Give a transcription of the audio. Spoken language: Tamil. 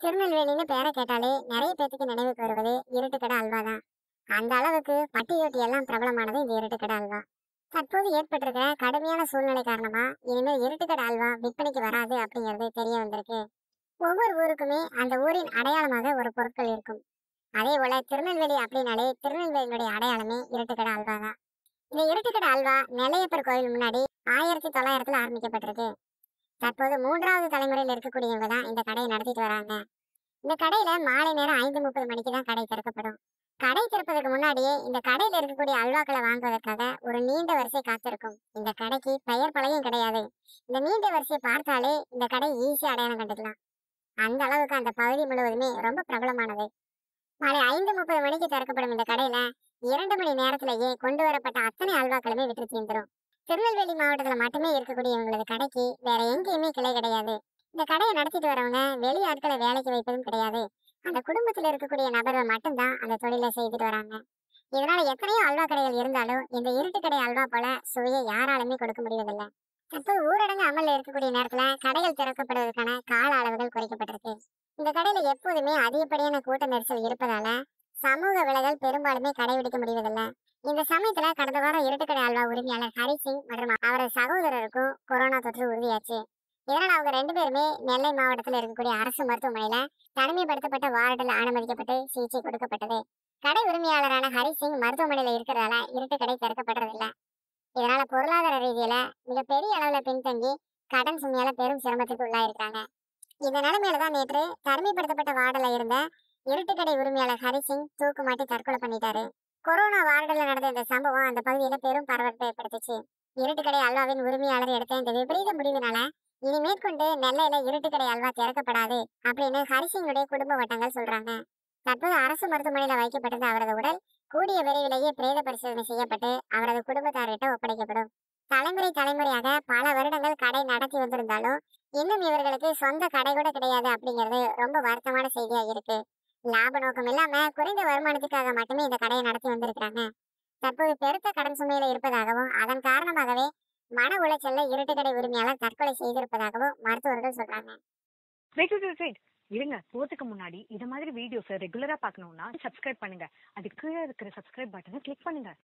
திருநெல்வேலின்னு பேரை கேட்டாலே நிறைய பேத்துக்கு நினைவுக்கு வருவது இருட்டுக்கடை அல்வா தான் அந்த அளவுக்கு பட்டியோட்டி எல்லாம் பிரபலமானது இந்த இருட்டுக்கடை அல்வா தற்போது ஏற்பட்டிருக்கிற கடுமையான சூழ்நிலை காரணமா இனிமேல் இருட்டுக்கடை அல்வா விற்பனைக்கு வராது அப்படிங்கிறது தெரிய வந்திருக்கு ஒவ்வொரு ஊருக்குமே அந்த ஊரின் அடையாளமாக ஒரு பொருட்கள் இருக்கும் அதே போல திருநெல்வேலி அப்படின்னாலே திருநெல்வேலியுடைய அடையாளமே இருட்டுக்கடை அல்வா தான் இந்த இருட்டுக்கடை அல்வா நெல்லையப்பர் கோயில் முன்னாடி ஆயிரத்தி தொள்ளாயிரத்துல ஆரம்பிக்கப்பட்டிருக்கு தற்போது மூன்றாவது தலைமுறையில் இருக்கக்கூடியவங்க தான் இந்த கடையை நடத்திட்டு வராங்க இந்த கடையில மாலை நேரம் ஐந்து முப்பது மணிக்கு தான் கடை திறக்கப்படும் கடை திறப்பதற்கு முன்னாடியே இந்த கடையில இருக்கக்கூடிய அல்வாக்களை வாங்குவதற்காக ஒரு நீண்ட வரிசை காத்திருக்கும் இந்த கடைக்கு பெயர் பலகையும் கிடையாது இந்த நீண்ட வரிசையை பார்த்தாலே இந்த கடை ஈஸியா அடையாளம் கண்டுக்கலாம் அந்த அளவுக்கு அந்த பகுதி முழுவதுமே ரொம்ப பிரபலமானது மாலை ஐந்து முப்பது மணிக்கு திறக்கப்படும் இந்த கடையில இரண்டு மணி நேரத்திலேயே கொண்டு வரப்பட்ட அத்தனை அல்வாக்களுமே விற்று தீர்ந்துரும் திருநெல்வேலி மாவட்டத்துல மட்டுமே இருக்கக்கூடிய இவங்களது கடைக்கு வேற எங்கேயுமே கிளை கிடையாது இந்த கடையை நடத்திட்டு வரவங்க வெளி ஆட்களை வேலைக்கு வைப்பதும் கிடையாது அந்த குடும்பத்துல இருக்கக்கூடிய நபர்கள் மட்டும்தான் அந்த தொழிலை செய்துட்டு வராங்க இதனால எத்தனையோ அல்வா கடைகள் இருந்தாலும் இந்த இருட்டு கடை அல்வா போல சுவையை யாராலுமே கொடுக்க முடிவதில்லை தற்போது ஊரடங்கு அமல்ல இருக்கக்கூடிய நேரத்துல கடைகள் திறக்கப்படுவதற்கான கால அளவுகள் குறைக்கப்பட்டிருக்கு இந்த கடையில எப்போதுமே அதிகப்படியான கூட்ட நெரிசல் இருப்பதால சமூக விலைகள் பெரும்பாலுமே கடைபிடிக்க முடிவதில்லை இந்த சமயத்துல கடந்த வாரம் இருட்டுக்கடை அல்வா உரிமையாளர் ஹரி சிங் மற்றும் அவரது சகோதரருக்கும் கொரோனா தொற்று உறுதியாச்சு இதனால அவங்க ரெண்டு பேருமே நெல்லை மாவட்டத்தில் இருக்கக்கூடிய அரசு மருத்துவமனையில தனிமைப்படுத்தப்பட்ட வார்டில் அனுமதிக்கப்பட்டு சிகிச்சை கொடுக்கப்பட்டது கடை உரிமையாளரான ஹரி சிங் மருத்துவமனையில இருக்கிறதால இருட்டு கடை திறக்கப்படுறதில்ல இதனால பொருளாதார ரீதியில மிகப்பெரிய அளவுல பின்தங்கி கடன் சுமையால பெரும் சிரமத்துக்கு உள்ளாயிருக்காங்க இந்த நிலைமையில தான் நேற்று தனிமைப்படுத்தப்பட்ட வார்டில் இருந்த இருட்டு கடை உரிமையாளர் ஹரி சிங் தூக்கு மாட்டி தற்கொலை பண்ணிட்டாரு கொரோனா வார்டில் நடந்த இந்த சம்பவம் அந்த பகுதியில பெரும் பரபரப்பை ஏற்படுத்துச்சு இருட்டுக்கடை அல்வாவின் உரிமையாளர் எடுத்த இந்த விபரீத முடிவினால இனி மேற்கொண்டு நெல்லையில இருட்டுக்கடை அல்வா திறக்கப்படாது அப்படின்னு ஹரிசிங்குடைய குடும்ப வட்டங்கள் சொல்றாங்க தற்போது அரசு மருத்துவமனையில வைக்கப்பட்டிருந்த அவரது உடல் கூடிய விரைவிலேயே பிரேத பரிசோதனை செய்யப்பட்டு அவரது குடும்பத்தாரிட்ட ஒப்படைக்கப்படும் தலைமுறை தலைமுறையாக பல வருடங்கள் கடை நடத்தி வந்திருந்தாலும் இன்னும் இவர்களுக்கு சொந்த கடை கூட கிடையாது அப்படிங்கிறது ரொம்ப வருத்தமான செய்தியா இருக்கு லாப நோக்கம் இல்லாம குறைந்த வருமானத்துக்காக மட்டுமே இந்த கடையை நடத்தி வந்திருக்கிறாங்க தற்போது பெருத்த கடன் சுமையில இருப்பதாகவும் அதன் காரணமாகவே மன உளைச்சல்ல இருட்டு கடை உரிமையாளர் தற்கொலை செய்திருப்பதாகவும் மருத்துவர்கள் சொல்றாங்க வெயிட் வெயிட் வெயிட் இருங்க போறதுக்கு முன்னாடி இது மாதிரி வீடியோஸை ரெகுலரா பார்க்கணும்னா சப்ஸ்கிரைப் பண்ணுங்க அதுக்கு கீழே இருக்கிற சப்ஸ்கிரைப் பட்டனை கிளிக் பண்ணுங்க